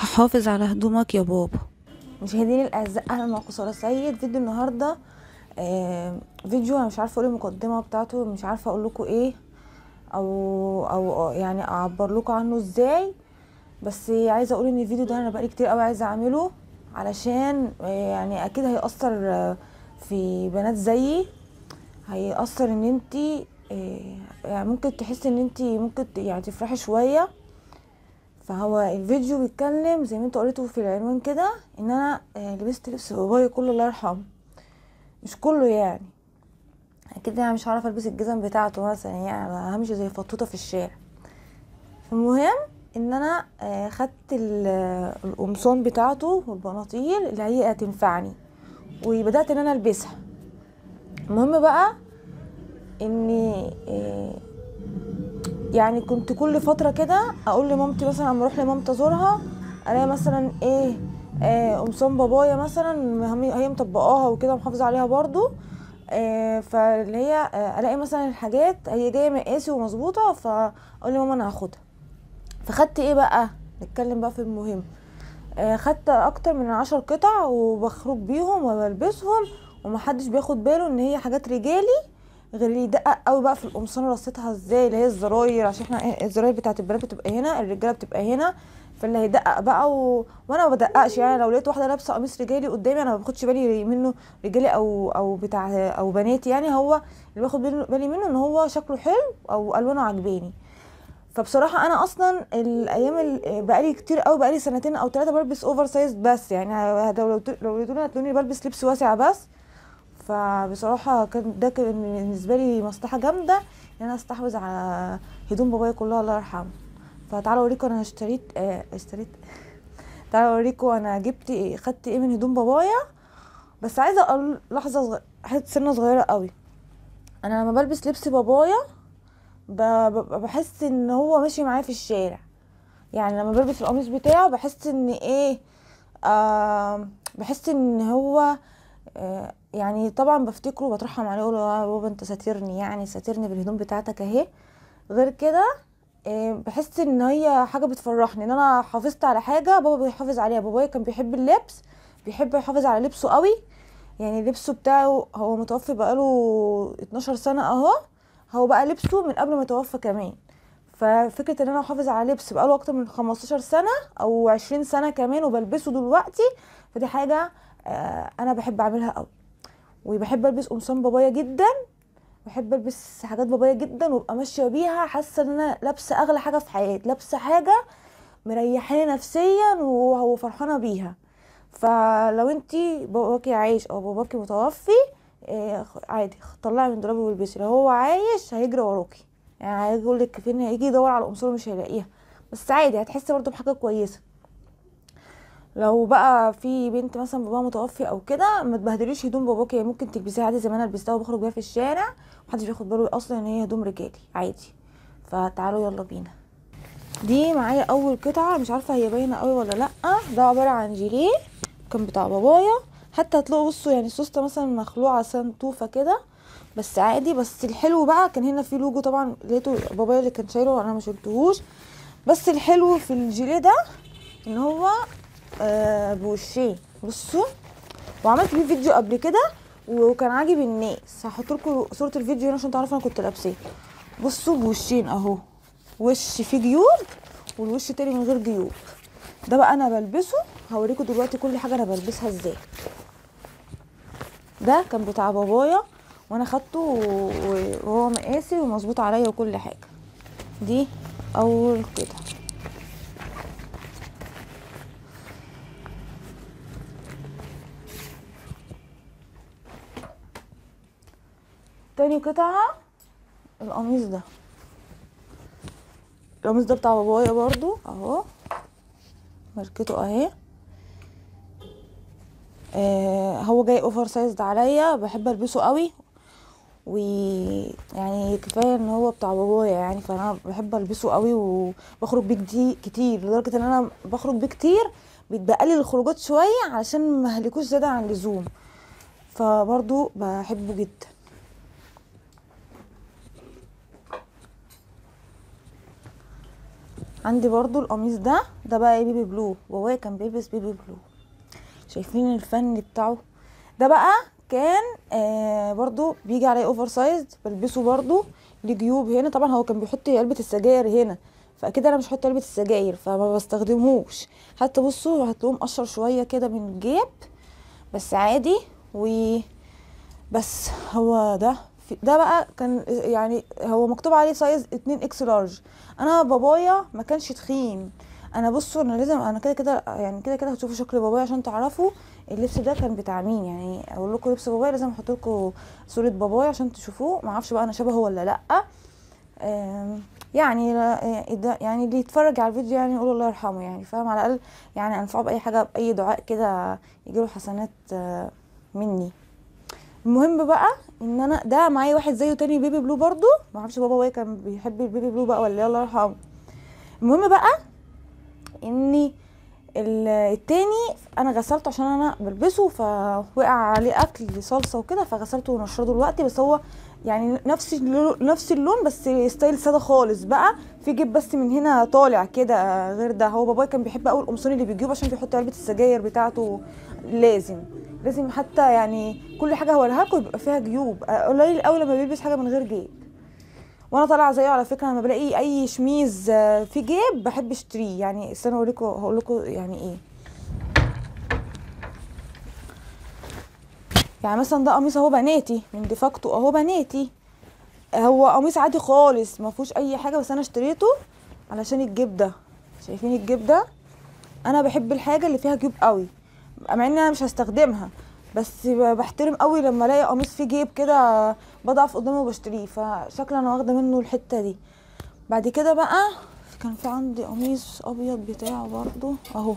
حافظ على هدومك يا بابا مشاهديني الاعزاء اهلا معكم ساره سيد فيديو النهارده آه فيديو انا مش عارفه اقول المقدمه بتاعته مش عارفه اقول لكم ايه او او يعني اعبر لكم عنه ازاي بس عايزه اقول ان الفيديو ده انا بقالي كتير قوي عايزه اعمله علشان آه يعني اكيد هيأثر آه في بنات زيي هيأثر ان انتي آه يعني ممكن تحسي ان انتي ممكن يعني تفرحي شويه فهو الفيديو بيتكلم زي ما انتوا قريتوا في العنوان كده ان انا آه لبست لبس بابايا كله الله يرحمه مش كله يعني اكيد انا مش هعرف البس الجزم بتاعته مثلا يعني همشي زي فطوطه في الشارع المهم ان انا آه خدت القمصان بتاعته والبناطيل اللي هي هتنفعني وبدات ان انا البسها المهم بقى اني آه يعني كنت كل فتره كده اقول لمامتي مثلا اما اروح لمامتي ازورها الاقي مثلا ايه آه قمصان بابايا مثلا هي مطبقاها وكده محافظه عليها برضو آه فاللي هي آه الاقي مثلا الحاجات هي جايه مقاسي ومظبوطه فاقول لماما انا هاخدها فخدت ايه بقى نتكلم بقى في المهم آه خدت اكتر من عشر قطع وبخرج بيهم وبلبسهم ومحدش بياخد باله ان هي حاجات رجالي غير اللي يدقق قوي بقى في القمصان رصيتها ازاي اللي هي الزراير عشان احنا الزراير بتاعت البنات بتبقى هنا الرجاله بتبقى هنا فاللي هيدقق بقى و... وانا ما بدققش يعني لو لقيت واحده لابسه قميص رجالي قدامي انا ما باخدش بالي منه رجالي او او بتاع او بناتي يعني هو اللي باخد بالي منه ان هو شكله حلو او الوانه عجباني فبصراحه انا اصلا الايام اللي بقالي كتير قوي بقالي سنتين او ثلاثه بلبس اوفر سايز بس يعني لو لو لقيتوني هتلاقوني بلبس لبس واسع بس فبصراحه كان ده كان بالنسبه لي مصلحه جامده ان انا استحوذ على هدوم بابايا كلها الله يرحمه فتعالوا اوريكم انا اشتريت اه اشتريت تعالوا اوريكم انا جبت ايه خدت ايه من هدوم بابايا بس عايزه اقول لحظه صغ... حته سنه صغيره قوي انا لما بلبس لبس بابايا ب... ب... بحس ان هو ماشي معايا في الشارع يعني لما بلبس القميص بتاعه بحس ان ايه آه بحس ان هو آه يعني طبعا بفتكره وبترحم عليه اقول له بابا انت ساترني يعني ساترني بالهدوم بتاعتك اهي غير كده بحس ان هي حاجه بتفرحني ان انا حافظت على حاجه بابا بيحافظ عليها بابايا كان بيحب اللبس بيحب يحافظ على لبسه قوي يعني لبسه بتاعه هو متوفي بقاله 12 سنه اهو هو بقى لبسه من قبل ما يتوفى كمان ففكره ان انا احافظ على لبس بقاله اكتر من 15 سنه او 20 سنه كمان وبلبسه دلوقتي فدي حاجه انا بحب اعملها قوي وبحب البس قمصان بابايا جدا بحب البس حاجات بابايا جدا وابقى ماشيه بيها حاسه ان انا لابسه اغلى حاجه في حياتي لابسه حاجه مريحاني نفسيا وفرحانه بيها فلو انتي باباكي عايش او باباكي متوفي إيه عادي طلعي من دولابي والبسي لو هو عايش هيجري وراكي يعني هيجي يقول لك فين هيجي يدور على قمصان مش هيلاقيها بس عادي هتحسي برضه بحاجه كويسه لو بقى في بنت مثلا باباها متوفي او كده ما تبهدليش هدوم باباكي ممكن تلبسيها عادي زي ما انا لبستها وبخرج بيها في الشارع محدش بياخد باله اصلا ان هي هدوم رجالي عادي فتعالوا يلا بينا دي معايا اول قطعه مش عارفه هي باينه قوي ولا لا ده عباره عن جيليه كان بتاع بابايا حتى هتلاقوا بصوا يعني السوسته مثلا مخلوعه سنتوفه كده بس عادي بس الحلو بقى كان هنا في لوجو طبعا لقيته بابايا اللي كان شايله وانا ما شلتهوش بس الحلو في الجيليه ده ان هو آه بوشين بصوا وعملت بيه فيديو قبل كده وكان عاجب الناس هحط لكم صوره الفيديو هنا عشان تعرفوا انا كنت لابساه بصوا بوشين اهو وش فيه جيوب والوش تاني من غير جيوب ده بقى انا بلبسه هوريكم دلوقتي كل حاجه انا بلبسها ازاي ده كان بتاع بابايا وانا خدته وهو مقاسي ومظبوط عليا وكل حاجه دي اول قطعه تاني قطعة القميص ده القميص ده بتاع بابايا برضو اهو ماركته اهي آه هو جاي اوفر سايزد عليا بحب البسه قوي ويعني كفايه ان هو بتاع بابايا يعني فانا بحب البسه قوي وبخرج بيه كتير لدرجه ان انا بخرج بيه كتير بيتبقى لي الخروجات شويه علشان ما اهلكوش زياده عن اللزوم فبرضو بحبه جدا عندي برضو القميص ده ده بقى ايه بيبي بلو بابايا كان بيلبس بيبي بلو شايفين الفن بتاعه ده بقى كان آه برضو بيجي عليه اوفر سايز بلبسه برضو ليه جيوب هنا طبعا هو كان بيحط علبة السجاير هنا فاكيد انا مش هحط علبة السجاير فما بستخدمهوش حتى بصوا هتلاقوه مقشر شوية كده من الجيب بس عادي و بس هو ده في ده بقى كان يعني هو مكتوب عليه سايز 2 اكس لارج انا بابايا ما كانش تخين انا بصوا انا لازم انا كده كده يعني كده كده هتشوفوا شكل بابايا عشان تعرفوا اللبس ده كان بتاع مين يعني اقول لكم لبس بابايا لازم احط لكم صوره بابايا عشان تشوفوه ما اعرفش بقى انا شبهه ولا لا آم، يعني لا- ده يعني اللي يتفرج على الفيديو يعني يقول الله يرحمه يعني فاهم على الاقل يعني انفعه باي حاجه باي دعاء كده يجيله حسنات آه، مني المهم بقى ان انا ده معايا واحد زيه تاني بيبي بلو برضو ما اعرفش بابا وهي كان بيحب البيبي بلو بقى ولا إيه، الله يرحمه المهم بقى اني ال- التاني انا غسلته عشان انا بلبسه فوقع عليه اكل صلصه وكده فغسلته ونشرته دلوقتي بس هو يعني نفس اللون نفس اللون بس ستايل ساده خالص بقى في جيب بس من هنا طالع كده غير ده هو بابايا كان بيحب قوي القمصان اللي بيجيبه عشان بيحط علبه السجاير بتاعته لازم لازم حتى يعني كل حاجه هوريها لكم يبقى فيها جيوب قليل قوي لما بيلبس حاجه من غير جيب وانا طالعه زيه على فكره لما بلاقي اي شميز آه، في جيب بحب اشتريه يعني استنوا اوريكم هقول لكم يعني ايه يعني مثلا ده قميص اهو بناتي من ديفاكتو اهو بناتي هو قميص عادي خالص ما فيهوش اي حاجه بس انا اشتريته علشان الجيب ده شايفين الجيب ده انا بحب الحاجه اللي فيها جيوب قوي مع ان انا مش هستخدمها بس ب- بحترم قوي لما الاقي قميص فيه جيب كده بضعف قدامه وبشتريه فشكل انا واخده منه الحته دي بعد كده بقى كان في عندي قميص ابيض بتاعه برضو اهو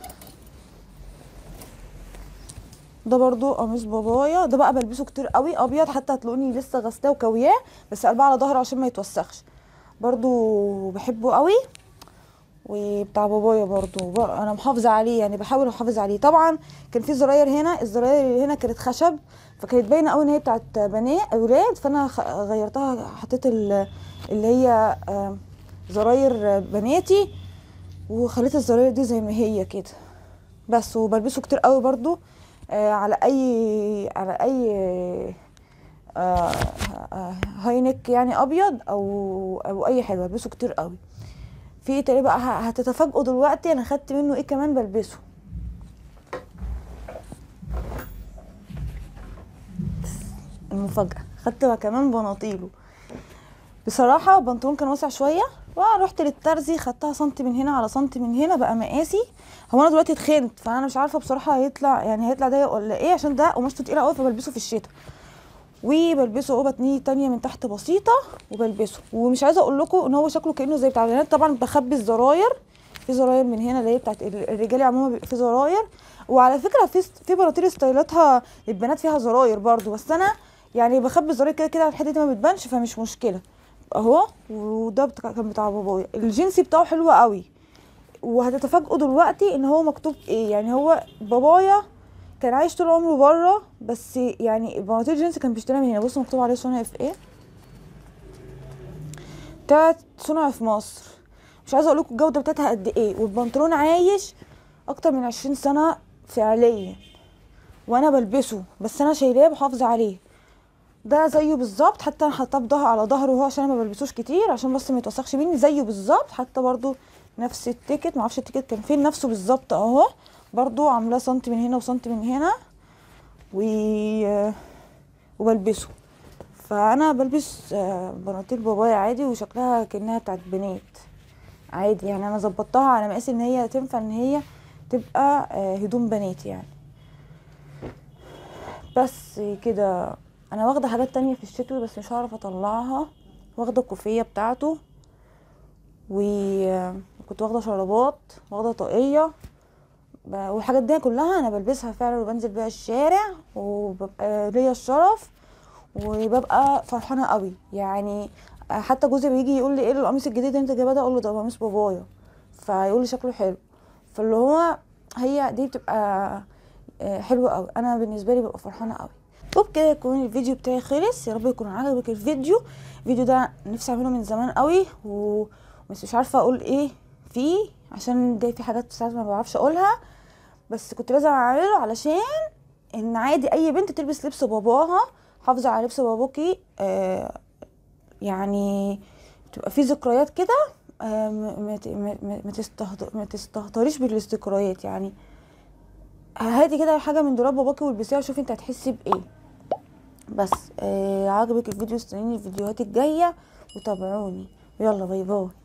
ده برضو قميص بابايا ده بقى بلبسه كتير قوي ابيض حتى هتلاقوني لسه غسلاه وكوياه بس قلبها على ظهره عشان ما يتوسخش برضو بحبه قوي وبتاع بابايا برضو بر- انا محافظه عليه يعني بحاول احافظ عليه طبعا كان في زراير هنا الزراير اللي هنا كانت خشب فكانت باينه قوي ان هي بتاعت بنات اولاد فانا خ- غيرتها حطيت ال- اللي هي آه، زراير بناتي وخليت الزراير دي زي ما هي كده بس وبلبسه كتير قوي برضو آه، على اي على اي آه، آه، هاي نيك يعني ابيض او او اي حاجه بلبسه كتير قوي في ايه تاني بقى ه- هتتفاجئوا دلوقتي انا خدت منه ايه كمان بلبسه المفاجأة خدت بقى كمان بناطيله بصراحة البنطلون كان واسع شوية ورحت للترزي خدتها سنتي من هنا على سنتي من هنا بقى مقاسي هو انا دلوقتي اتخنت فانا مش عارفة بصراحة هيطلع يعني هيطلع ضيق ولا ايه عشان ده قماشته تقيلة قوي فبلبسه في الشتاء وبلبسه قبة ني تانية من تحت بسيطة وبلبسه ومش عايزة اقول لكم ان هو شكله كأنه زي بتاع البنات طبعا بخبي الزراير في زراير من هنا اللي هي بتاعت ال- الرجالي عموما بيبقى في زراير وعلى فكرة في في بناطيل ستايلاتها البنات فيها زراير برضو بس انا يعني بخبي الزراير كده كده الحتة دي ما بتبانش فمش مشكلة اهو وده بتاع كان بتاع بابايا الجنسي بتاعه حلو قوي وهتتفاجئوا دلوقتي ان هو مكتوب ايه يعني هو بابايا كان عايش طول عمره بره بس يعني بناطيل جينز كان بيشتريها من هنا بصوا مكتوب عليه صنع في ايه بتاعت صنع في مصر مش عايزه اقول لكم الجوده بتاعتها قد ايه والبنطلون عايش اكتر من عشرين سنه فعليا وانا بلبسه بس انا شايلاه محافظه عليه ده زيه بالظبط حتى انا حاطاه بضهر على ظهره هو عشان أنا ما بلبسوش كتير عشان بس ما يتوسخش مني زيه بالظبط حتى برضو نفس التيكت معرفش التيكت كان فين نفسه بالظبط اهو برضو عاملاه سنتي من هنا وسنتي من هنا و وبلبسه فانا بلبس آه، بناطيل بابايا عادي وشكلها كانها بتاعت بنات عادي يعني انا ظبطتها على مقاس ان هي تنفع ان هي تبقى آه، هدوم بنات يعني بس كده انا واخده حاجات تانية في الشتوي بس مش هعرف اطلعها واخده الكوفيه بتاعته وكنت واخده شرابات واخده طاقيه ب- والحاجات دي كلها انا بلبسها فعلا وبنزل بيها الشارع وببقى ليا الشرف وببقى فرحانه قوي يعني حتى جوزي بيجي يقول لي ايه القميص الجديد اللي انت جايباه ده اقول له ده قميص بابايا فيقول لي شكله حلو فاللي هو هي دي بتبقى آه، حلوه قوي انا بالنسبه لي ببقى فرحانه قوي وبكده يكون الفيديو بتاعي خلص يا رب يكون عجبك الفيديو الفيديو ده نفسي اعمله من زمان قوي و بس مش عارفه اقول ايه فيه عشان ده في حاجات ساعات ما بعرفش اقولها بس كنت لازم اعمله علشان ان عادي اي بنت تلبس لبس باباها حافظة على لبس باباكي آه يعني تبقى في ذكريات كده آه ما- ما ت- ما- ما- ما تستهت- ما تستهتريش بالذكريات يعني هاتي كده حاجه من دولاب باباكي والبسيها وشوفي انت هتحسي بايه بس آه عجبك الفيديو استنيني الفيديوهات الجايه وتابعوني يلا باي باي